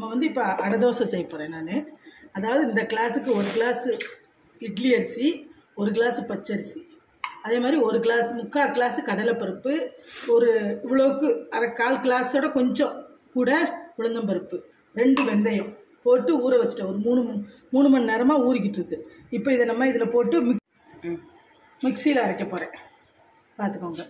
வந்து இப்போ அடை தோசை செய்ய போகிறேன் நான் அதாவது இந்த கிளாஸுக்கு ஒரு கிளாஸ் இட்லி அரிசி ஒரு கிளாஸ் பச்சரிசி அதே மாதிரி ஒரு கிளாஸ் முக்கால் கிளாஸ் கடலைப்பருப்பு ஒரு இவ்வளோக்கு அரை கால் கிளாஸோட கொஞ்சம் கூட உளுந்தம்பருப்பு ரெண்டு வெந்தயம் போட்டு ஊற வச்சுட்டேன் ஒரு மூணு மணி- மூணு மணி நேரமாக ஊறிக்கிட்டு இருக்கு இப்போ இதை நம்ம இதில் போட்டு மிக் ம் மிக்சியில் அரைக்க போகிறேன் பார்த்துக்கோங்க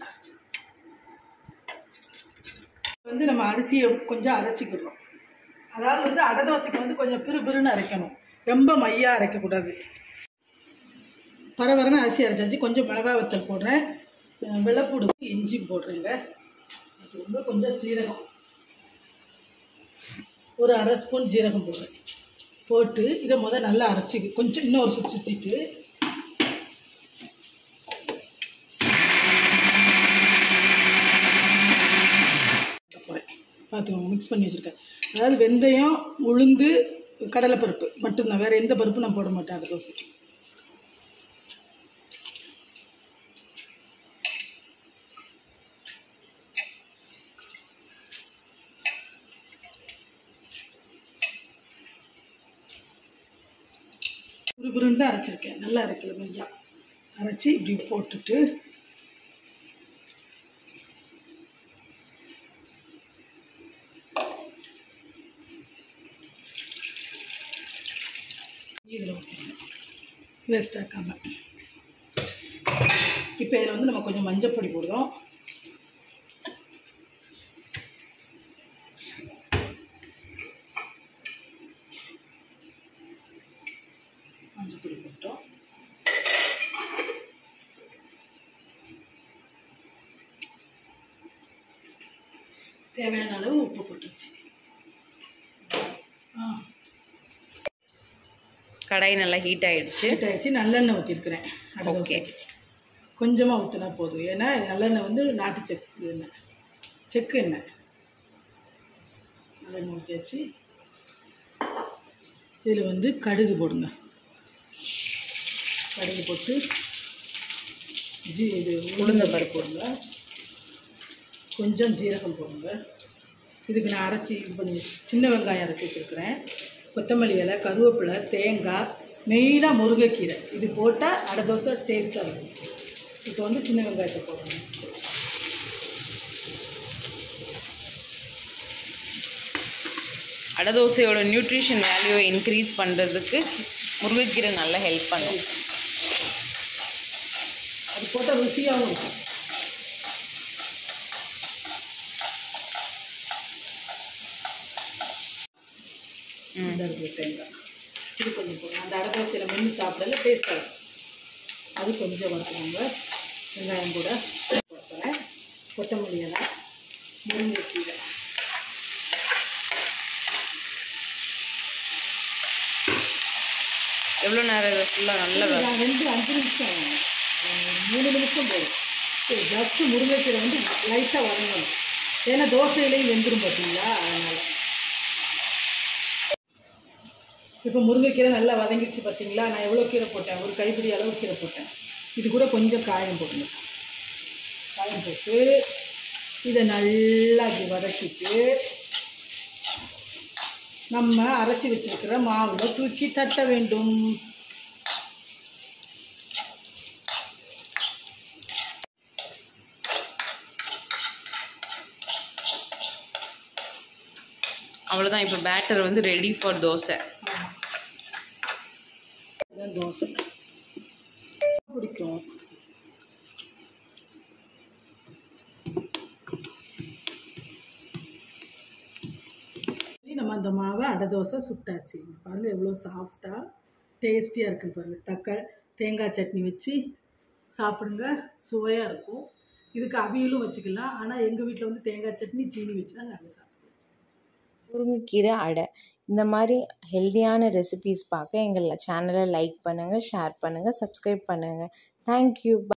வந்து நம்ம அரிசியை கொஞ்சம் அரைச்சிக்கிடுறோம் அதாவது வந்து அடை தோசைக்கு வந்து கொஞ்சம் பிறு பிறுன்னு அரைக்கணும் ரொம்ப மையாக அரைக்கக்கூடாது பரவரன்னு அரிசி அரைச்சாச்சு கொஞ்சம் மிளகா வத்தல் போடுறேன் அஹ் வெள்ளைப்பூடு இஞ்சி போடுறேங்க அது வந்து கொஞ்சம் சீரகம் ஒரு அரை ஸ்பூன் ஜீரகம் போடுறேன் போட்டு இதை முத நல்லா அரைச்சி கொஞ்சம் இன்னொரு சுற்றி சுற்றிட்டு போகிறேன் பார்த்துக்கோங்க மிக்ஸ் பண்ணி வச்சுருக்கேன் அதாவது வெந்தயம் உளுந்து கடலைப்பருப்பு மட்டும்தான் வேறு எந்த பருப்பும் நான் போட மாட்டேன் அது தோசைக்கு புருபுருன்னு தான் அரைச்சிருக்கேன் நல்லா அரைக்கல மையா அரைச்சி இப்படி போட்டுட்டு இதில் ஊற்றிடணும் வேஸ்ட் ஆக்காமல் இப்போ இதில் வந்து நம்ம கொஞ்சம் மஞ்சள் பொடி போடுறோம் மஞ்சள் பொடி போட்டோம் தேவையான அளவு உப்பு போட்டுச்சு ஆ கடாய் நல்லா ஹீட் ஆயிடுச்சு ஹீட் ஆயிடுச்சு நல்லெண்ணெய் ஊற்றிருக்கிறேன் அடை Okay. தோசைக்கு கொஞ்சமாக ஊற்றினா போதும் ஏன்னா நல்லெண்ணெய் வந்து நாட்டு செக்கு எண்ணெய் செக்கு எண்ணெய் நல்லெண்ணெய் ஊற்றியாச்சு இதில் வந்து கடுகு போடுங்க கடுகு போட்டு ஜீ இது உளுந்த பருப்பு போடுங்க கொஞ்சம் ஜீரகம் போடுங்க இதுக்கு நான் அரைச்சி இது பண்ணி சின்ன வெங்காயம் அரைச்சி வச்சுருக்கிறேன் கொத்தமல்லி இலை கருவேப்பிலை தேங்காய் மெயினாக முருங்கைக்கீரை இது போட்டால் அடை தோசை டேஸ்ட்டாக இருக்கும் இப்போ வந்து சின்ன வெங்காயத்தை போடணும் நெக்ஸ்ட்டு அடை தோசையோட நியூட்ரிஷன் வேல்யூவை இன்க்ரீஸ் பண்ணுறதுக்கு முருங்கைக்கீரை நல்லா ஹெல்ப் பண்ணும் அது போட்டால் ருசியாகவும் இருக்கும் ம் இந்த இருக்குது தேங்காய் இது கொஞ்சம் போடணும் அந்த அடை தோசையில் மென்று சாப்பிடல டேஸ்ட்டாக இருக்கும் அது கொஞ்சம் வறுத்துக்கோங்க வெங்காயம் கூட போட்டுறேன் கொத்தமல்லி இலை முருங்கைக்கீரை எவ்வளோ நேரம் இதை ஃபுல்லாக நல்லா வ- நான் ரெண்டு அஞ்சு நிமிஷம் அஹ், மூணு நிமிஷம் போதும் சரி ஜஸ்ட்டு முருங்கைக்கீரை வந்து லைட்டாக வதங்கணும் ஏன்னா தோசையிலையும் வெந்துடும் பார்த்தீங்களா அதனால் இப்போ முருங்கைக்கீரை நல்லா வதங்கிடுச்சு பார்த்தீங்களா நான் எவ்வளோ கீரை போட்டேன் ஒரு கைப்பிடி அளவு கீரை போட்டேன் இது கூட கொஞ்சம் காயம் போட்டுங்க காயம் போட்டு இதை நல்லா இப்படி வதக்கிட்டு நம்ம அரைச்சி வச்சிருக்கிற மாவில் தூக்கி தட்ட வேண்டும் அவ்வளோதான் இப்போ பேட்டர் வந்து ரெடி ஃபார் தோசை இதுதான் தோசை பிடிக்கும் நம்ம அந்த மாவை அடை தோசை சுட்டாச்சு இங்க பாருங்க எவ்வளோ சாஃப்டாக டேஸ்டியாக இருக்குன்னு பாருங்கள் தக்காளி தேங்காய் சட்னி வச்சு சாப்பிடுங்க சுவையாக இருக்கும் இதுக்கு அவியலும் வச்சுக்கலாம் ஆனால் எங்கள் வீட்டில் வந்து தேங்காய் சட்னி சீனி வச்சு தான் நாங்கள் சாப்பிடுவோம் முருங்கைக்கீரை அடை இந்த மாதிரி ஹெல்தியான ரெசிபீஸ் பார்க்க எங்கள் சேனலை லைக் பண்ணுங்கள் ஷேர் பண்ணுங்கள் சப்ஸ்கிரைப் பண்ணுங்கள் தேங்க்யூ